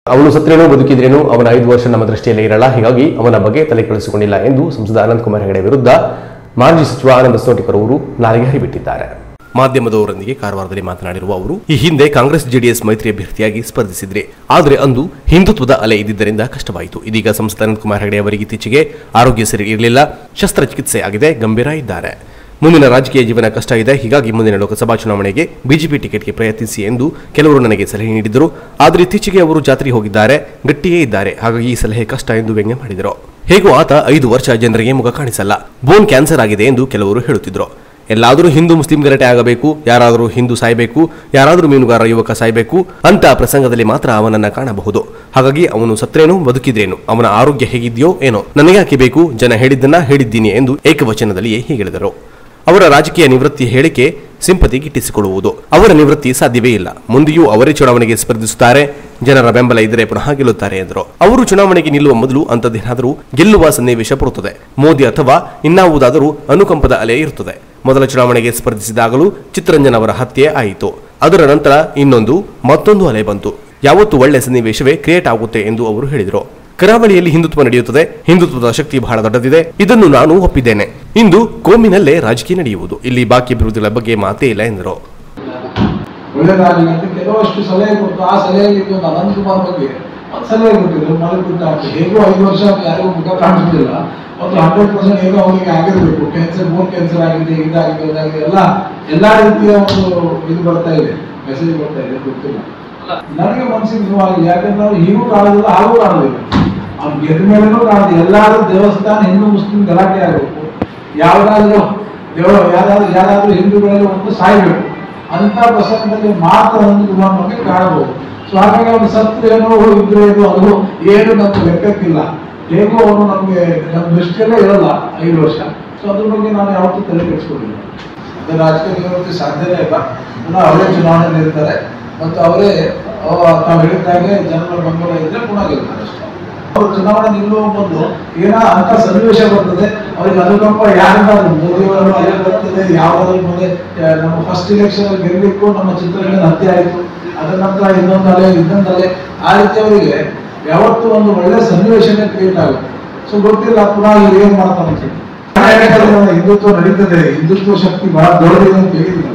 ಅವನು ಸತ್ರೇನೋ ಬದುಕಿದ್ರೇನೋ ಅವನ ಐದು ವರ್ಷ ನಮ್ಮ ದೃಷ್ಟಿಯಲ್ಲೇ ಇರಲ್ಲ ಹೀಗಾಗಿ ಅವನ ಬಗ್ಗೆ ತಲೆ ಕೆಡಿಸಿಕೊಂಡಿಲ್ಲ ಎಂದು ಸಂಸದ ಅನಂತಕುಮಾರ್ ಹೆಗಡೆ ವಿರುದ್ಧ ಮಾಜಿ ಸಚಿವ ಆನಂದ ಸ್ನೋಟಿಕರ್ ಅವರು ನಾಲಿಗೆ ಹರಿಬಿಟ್ಟಿದ್ದಾರೆ ಮಾಧ್ಯಮದವರೊಂದಿಗೆ ಕಾರವಾರದಲ್ಲಿ ಮಾತನಾಡಿರುವ ಅವರು ಈ ಹಿಂದೆ ಕಾಂಗ್ರೆಸ್ ಜೆಡಿಎಸ್ ಮೈತ್ರಿ ಅಭ್ಯರ್ಥಿಯಾಗಿ ಸ್ಪರ್ಧಿಸಿದ್ರೆ ಆದರೆ ಅಂದು ಹಿಂದುತ್ವದ ಅಲೆ ಇದ್ದಿದ್ದರಿಂದ ಕಷ್ಟವಾಯಿತು ಇದೀಗ ಸಂಸದ ಅನಂತಕುಮಾರ್ ಹೆಗಡೆ ಅವರಿಗೆ ಇತ್ತೀಚೆಗೆ ಆರೋಗ್ಯ ಸರಿ ಇರಲಿಲ್ಲ ಶಸ್ತ್ರಚಿಕಿತ್ಸೆ ಆಗಿದೆ ಗಂಭೀರ ಇದ್ದಾರೆ ಮುಂದಿನ ರಾಜಕೀಯ ಜೀವನ ಕಷ್ಟ ಇದೆ ಹೀಗಾಗಿ ಮುಂದಿನ ಲೋಕಸಭಾ ಚುನಾವಣೆಗೆ ಬಿಜೆಪಿ ಟಿಕೆಟ್ಗೆ ಪ್ರಯತ್ನಿಸಿ ಎಂದು ಕೆಲವರು ನನಗೆ ಸಲಹೆ ನೀಡಿದರು ಆದರೆ ಇತ್ತೀಚೆಗೆ ಅವರು ಜಾತ್ರೆಗೆ ಹೋಗಿದ್ದಾರೆ ಗಟ್ಟಿಯೇ ಇದ್ದಾರೆ ಹಾಗಾಗಿ ಈ ಸಲಹೆ ಕಷ್ಟ ಎಂದು ವ್ಯಂಗ್ಯ ಮಾಡಿದರು ಹೇಗೂ ಆತ ಐದು ವರ್ಷ ಜನರಿಗೆ ಮುಖ ಕಾಣಿಸಲ್ಲ ಬೋನ್ ಕ್ಯಾನ್ಸರ್ ಆಗಿದೆ ಎಂದು ಕೆಲವರು ಹೇಳುತ್ತಿದ್ರು ಎಲ್ಲಾದರೂ ಹಿಂದೂ ಮುಸ್ಲಿಂ ಗಲಾಟೆ ಆಗಬೇಕು ಯಾರಾದರೂ ಹಿಂದೂ ಸಾಯಬೇಕು ಯಾರಾದರೂ ಮೀನುಗಾರ ಯುವಕ ಸಾಯಬೇಕು ಅಂತ ಪ್ರಸಂಗದಲ್ಲಿ ಮಾತ್ರ ಅವನನ್ನ ಕಾಣಬಹುದು ಹಾಗಾಗಿ ಅವನು ಸತ್ರೇನು ಬದುಕಿದ್ರೇನು ಅವನ ಆರೋಗ್ಯ ಹೇಗಿದೆಯೋ ಏನೋ ನನಗೆ ಬೇಕು ಜನ ಹೇಳಿದ್ದನ್ನ ಹೇಳಿದ್ದೀನಿ ಎಂದು ಏಕವಚನದಲ್ಲಿಯೇ ಹೀಗೆಳಿದರು ಅವರ ರಾಜಕೀಯ ನಿವೃತ್ತಿ ಹೇಳಿಕೆ ಸಿಂಪತಿ ಗಿಟ್ಟಿಸಿಕೊಳ್ಳುವುದು ಅವರ ನಿವೃತ್ತಿ ಸಾಧ್ಯವೇ ಇಲ್ಲ ಮುಂದೆಯೂ ಅವರೇ ಚುನಾವಣೆಗೆ ಸ್ಪರ್ಧಿಸುತ್ತಾರೆ ಜನರ ಬೆಂಬಲ ಇದ್ದರೆ ಪುನಃ ಗೆಲ್ಲುತ್ತಾರೆ ಎಂದರು ಅವರು ಚುನಾವಣೆಗೆ ನಿಲ್ಲುವ ಮೊದಲು ಅಂತದ್ದೇನಾದರೂ ಗೆಲ್ಲುವ ಸನ್ನಿವೇಶ ಬರುತ್ತದೆ ಮೋದಿ ಅಥವಾ ಇನ್ನಾವುದಾದರೂ ಅನುಕಂಪದ ಅಲೆ ಇರುತ್ತದೆ ಮೊದಲ ಚುನಾವಣೆಗೆ ಸ್ಪರ್ಧಿಸಿದಾಗಲೂ ಚಿತ್ತರಂಜನ್ ಅವರ ಹತ್ಯೆ ಆಯಿತು ಅದರ ನಂತರ ಇನ್ನೊಂದು ಮತ್ತೊಂದು ಅಲೆ ಬಂತು ಯಾವತ್ತು ಒಳ್ಳೆ ಸನ್ನಿವೇಶವೇ ಕ್ರಿಯೇಟ್ ಆಗುತ್ತೆ ಎಂದು ಅವರು ಹೇಳಿದರು ಕರಾವಳಿಯಲ್ಲಿ ಹಿಂದುತ್ವ ನಡೆಯುತ್ತದೆ ಹಿಂದುತ್ವದ ಶಕ್ತಿ ಬಹಳ ದೊಡ್ಡದಿದೆ ಇದನ್ನು ನಾನು ಒಪ್ಪಿದ್ದೇನೆ ಇಂದು ಕೋಮಿನಲ್ಲೇ ರಾಜಕೀಯ ನಡೆಯುವುದು ಇಲ್ಲಿ ಬಾಕಿ ಅಭಿವೃದ್ಧಿಗಳ ಬಗ್ಗೆ ಮಾತೇ ಇಲ್ಲ ಎಂದರು ಒಳ್ಳೆದಾಗಲಿ ಅಂತ ಕೆಲವಷ್ಟು ಸಲಹೆ ಕೊಟ್ಟು ಆ ಸಲಹೆಯಲ್ಲಿ ಒಂದು ಅನಂತಕುಮಾರ್ ಬಗ್ಗೆ ಒಂದು ಸಲಹೆ ಕೊಟ್ಟಿದ್ರು ಮಳೆ ಬಿಟ್ಟು ಹಾಕಿ ಹೇಗೋ ಐದು ವರ್ಷ ಯಾರಿಗೂ ಮುಖ ಕಾಣಿಸೋದಿಲ್ಲ ಒಂದು ಹಂಡ್ರೆಡ್ ಪರ್ಸೆಂಟ್ ಏನೋ ಅವರಿಗೆ ಆಗಿರ್ಬೇಕು ಕ್ಯಾನ್ಸರ್ ಬೋನ್ ಕ್ಯಾನ್ಸರ್ ಆಗಿದೆ ಇದಾಗಿದೆ ಇದಾಗಿದೆ ಎಲ್ಲ ಎಲ್ಲಾ ರೀತಿಯ ಒಂದು ಇದು ಬರ್ತಾ ಇದೆ ಮೆಸೇಜ್ ಬರ್ತಾ ಇದೆ ಗೊತ್ತಿಲ್ಲ ನನಗೆ ಮನಸ್ಸಿಗೆ ನೋವಾಗಿ ಯಾಕಂದ್ರೆ ನಾವು ಹೀಗೂ ಕಾಣೋದಿಲ್ಲ ಹಾಗೂ ಕಾಣೋದಿಲ್ಲ ಅವ್ನು ಗೆದ್ದ ಮೇಲೆನೂ ಕಾಣೋದು ಎಲ್ಲಾದ್ರೂ ದೇವಸ್ಥಾನ ಹಿಂದೂ ಮುಸ್ಲಿಂ ಗಲಾಟೆ ಆಗಬೇಕು ಯಾವ್ದಾದ್ರು ದೇವ ಯಾರಾದ್ರೂ ಯಾರಾದ್ರೂ ಹಿಂದೂಗಳಲ್ಲಿ ಒಂದು ಸಾಯ್ಬೇಕು ಅಂತ ಪ್ರಸಂಗದಲ್ಲಿ ಮಾತ್ರ ಒಂದು ನಮಗೆ ಕಾಣಬಹುದು ಸೊ ಹಾಗಾಗಿ ಅವನು ಸತ್ತು ಏನೋ ಇದ್ರೆ ಏನೋ ಅದು ಏನು ನಮ್ಗೆ ಲೆಕ್ಕಕ್ಕಿಲ್ಲ ಹೇಗೋ ಅವನು ನಮಗೆ ನಮ್ಮ ದೃಷ್ಟಿಯಲ್ಲೇ ಇರಲ್ಲ ಐದು ವರ್ಷ ಸೊ ಅದ್ರ ಬಗ್ಗೆ ನಾನು ಯಾವತ್ತೂ ತಲೆ ಕೆಡಿಸ್ಕೊಂಡಿಲ್ಲ ಅದೇ ರಾಜಕೀಯ ನಿವೃತ್ತಿ ಸಾಧ್ಯನೇ ಇಲ್ಲ ಪುನಃ ಅವರೇ ಚುನಾವಣೆ ನಿಲ್ತಾರೆ ಮತ್ತು ಅವರೇ ಅವ- ತಾವು ಹೇಳಿದ್ದಾಗೆ ಜನರ ಬೆಂಬಲ ಇದ್ರೆ ಪುನಃ ಗೆಲ್ತಾರೆ ಅಷ್ಟೇ ಅವರು ಚುನಾವಣೆ ನಿಲ್ಲುವ ಮೊದಲು ಏನ ಅಂತ ಸನ್ನಿವೇಶ ಬರ್ತದೆ ಅವ್ರಿಗೆ ಅನುಕಂಪ ಯಾರಿಗಾದ್ರು ಮೋದಿಯವರು ಅಲ್ಲೇ ಬರ್ತದೆ ಯಾವ್ದಾದ್ರು ಮುಂದೆ ಆ, ನಮ್ಮ ಫಸ್ಟ್ ಇಲೆಕ್ಷನ್ ಅಲ್ಲಿ ಗೆಲ್ಲಲಿಕ್ಕೂ ನಮ್ಮ ಚಿತ್ರರಂಗದ ಹತ್ಯೆ ಆಯಿತು ಅದರ ನಂತರ ಇನ್ನೊಂದು ಅಲೆ ಇನ್ನೊಂದು ಅಲೆ ಆ ರೀತಿ ಅವರಿಗೆ ಯಾವತ್ತೂ ಒಂದು ಒಳ್ಳೆ ಸನ್ನಿವೇಶನೇ ಕ್ರಿಯೇಟ್ ಆಗುತ್ತೆ ಸೊ ಗೊತ್ತಿಲ್ಲ ಪುನಃ ಇವ್ರು ಏನ್ ಮಾಡ್ತಾರೆ ಅಂತ ಹೇಳಿ. ಕರ್ನಾಟಕದಲ್ಲಿ ಹಿಂದುತ್ವ ನಡೀತದೆ ಹಿಂದುತ್ವ ಶಕ್ತಿ ಬಹಳ ದೊಡ್ಡದಿದೆ ಅಂತ ಹೇಳಿದ್ರು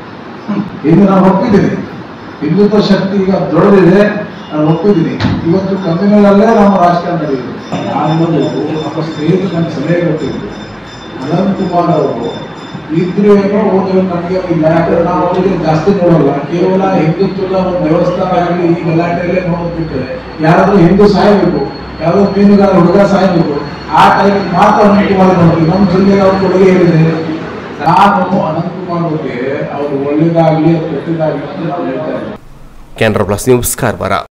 ಇನ್ನು ನಾನು ಒಪ್ಪಿದ್ದೀನಿ ಹಿಂದುತ್ವ ಶಕ್ತಿ ಈಗ ದೊಡ್ಡದಿದೆ ನಾನು ಒಪ್ಪಿದ್ದೀನಿ ಇವತ್ತು ಕಮ್ಯುನಲ್ಲೇ ನಮ್ಮ ರಾಜಕಾರಣ ನಡೆಯುತ್ತೆ ನಾನು ನಮ್ಮ ಸ್ನೇಹಿತರು ನನ್ನ ಸಲಹೆ ಕೊಟ್ಟಿದ್ದು ಅನಂತ್ ಕುಮಾರ್ ಅವರು ಇದ್ರು ಏನೋ ಹೋದ್ರೆ ನಮಗೆ ಇಲ್ಲ ಯಾಕಂದ್ರೆ ನಾವು ಅವರಿಗೆ ಜಾಸ್ತಿ ನೋಡಲ್ಲ ಕೇವಲ ಹಿಂದುತ್ವದ ಒಂದು ದೇವಸ್ಥಾನ ಆಗಲಿ ಈ ಗಲಾಟೆಯಲ್ಲೇ ನೋಡೋದ್ಬಿಟ್ರೆ ಯಾರಾದ್ರೂ ಹಿಂದೂ ಸಾಯಬೇಕು ಯಾವ್ದೋ ಮೀನುಗಾರ ಹುಡುಗ ಸಾಯಬೇಕು ಆ ಟೈಮ್ ಮಾತ್ರ ಅನಂತ್ ಕುಮಾರ್ ನೋಡ್ತೀವಿ ನಮ್ಮ ಜಿಲ್ಲೆಗೆ ಅವ್ರ ಕೊಡುಗೆ ಏನಿದೆ ನಾನು ಅನಂತ್ ಕುಮಾರ್ ಬಗ್ಗೆ ಅವ್ರು ಒಳ್ಳೇದಾಗ್ಲಿ ಅದು ಕೆಟ್ಟದಾಗ್ಲಿ ಅಂತ ನಾವು ಹೇಳ್ತಾ ಇದ್ದೀವಿ ಕ್ಯಾನ್ರಾ ಪ್ಲಸ್ ನ್ಯೂಸ್ ಕಾರವಾರ